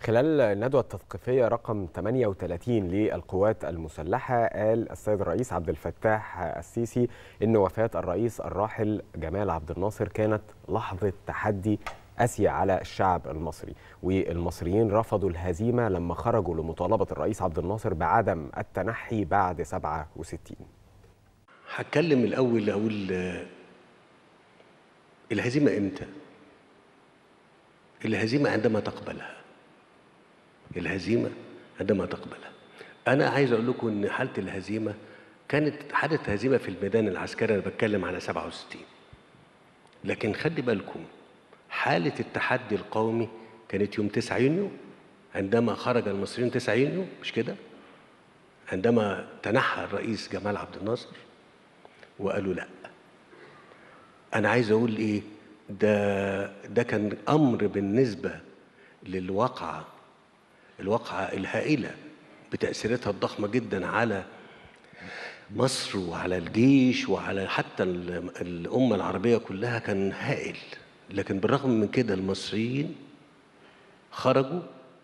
خلال الندوة التثقيفية رقم 38 للقوات المسلحة قال السيد الرئيس عبد الفتاح السيسي إن وفاة الرئيس الراحل جمال عبد الناصر كانت لحظة تحدي قاسية على الشعب المصري والمصريين رفضوا الهزيمة لما خرجوا لمطالبة الرئيس عبد الناصر بعدم التنحي بعد 67 هتكلم الأول أقول آه، الهزيمة إمتى؟ الهزيمة عندما تقبلها الهزيمة عندما تقبلها أنا عايز أقول لكم إن حالة الهزيمة كانت حالة هزيمة في الميدان العسكري أنا بتكلم على 67 لكن خلي بالكم حالة التحدي القومي كانت يوم 9 يونيو عندما خرج المصريون 9 يونيو مش كده؟ عندما تنحى الرئيس جمال عبد الناصر وقالوا لا انا عايز اقول ايه ده ده كان امر بالنسبه للواقعه الواقعه الهائله بتاثيراتها الضخمه جدا على مصر وعلى الجيش وعلى حتى ال- الامه العربيه كلها كان هائل لكن بالرغم من كده المصريين خرجوا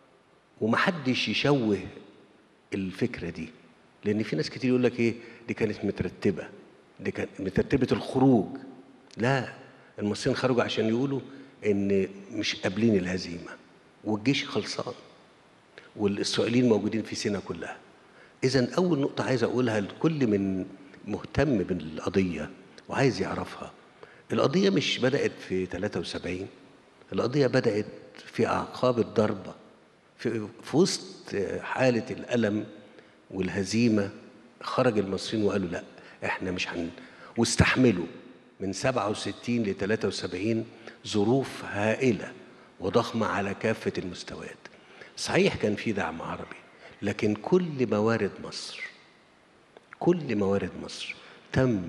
ومحدش يشوه الفكره دي لان في ناس كتير يقول لك ايه دي كانت مترتبه دي كانت مترتبه الخروج لا المصريين خرجوا عشان يقولوا ان مش قابلين الهزيمه والجيش خلصان والاسرائيليين موجودين في سينا كلها اذا اول نقطه عايز اقولها لكل من مهتم بالقضيه وعايز يعرفها القضيه مش بدات في 73 القضيه بدات في اعقاب الضربه في, في وسط حاله الالم والهزيمه خرج المصريين وقالوا لا احنا مش هن واستحملوا من 67 ل 73 ظروف هائله وضخمه على كافه المستويات صحيح كان في دعم عربي لكن كل موارد مصر كل موارد مصر تم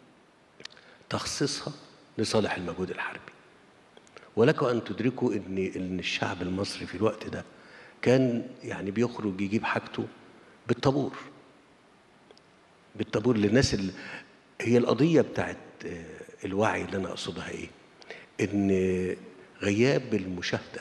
تخصيصها لصالح المجهود الحربي ولكم ان تدركوا ان ان الشعب المصري في الوقت ده كان يعني بيخرج يجيب حاجته بالطابور بالطابور للناس اللي هي القضيه بتاعت آه، الوعي اللي انا اقصدها ايه ان غياب المشاهده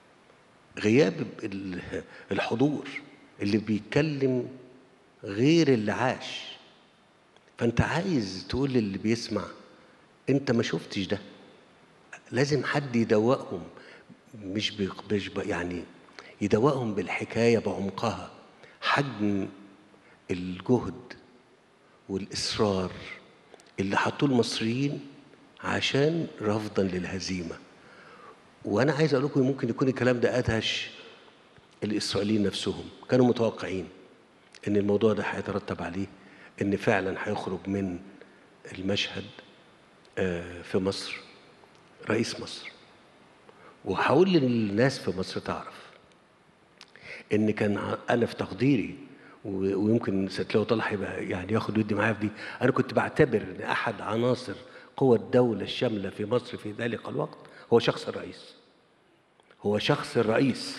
غياب ال- الحضور اللي بيتكلم غير اللي عاش فانت عايز تقول للي بيسمع انت ما شفتش ده لازم حد يدوقهم مش بي مش بي يعني يدوقهم بالحكايه بعمقها حجم الجهد والاصرار اللي حطوه المصريين عشان رفضا للهزيمه وانا عايز اقول لكم ممكن يكون الكلام ده ادهش الاسرائيليين نفسهم كانوا متوقعين ان الموضوع ده هيترتب عليه ان فعلا هيخرج من المشهد آه، في مصر رئيس مصر وهقول للناس في مصر تعرف ان كان ع- انا في تقديري و- ويمكن ستلاقوا طلع هيبقى يعني ياخد ودي معايا في دي انا كنت بعتبر ان احد عناصر قوى الدوله الشامله في مصر في ذلك الوقت هو شخص الرئيس هو شخص الرئيس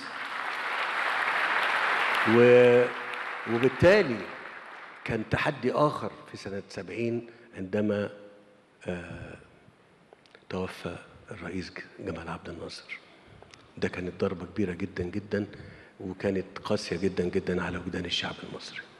و وبالتالي كان تحدي اخر في سنه 70 عندما آه، توفى الرئيس ج- جمال عبد الناصر ده كانت ضربه كبيره جدا جدا وكانت قاسيه جدا جدا على وجدان الشعب المصري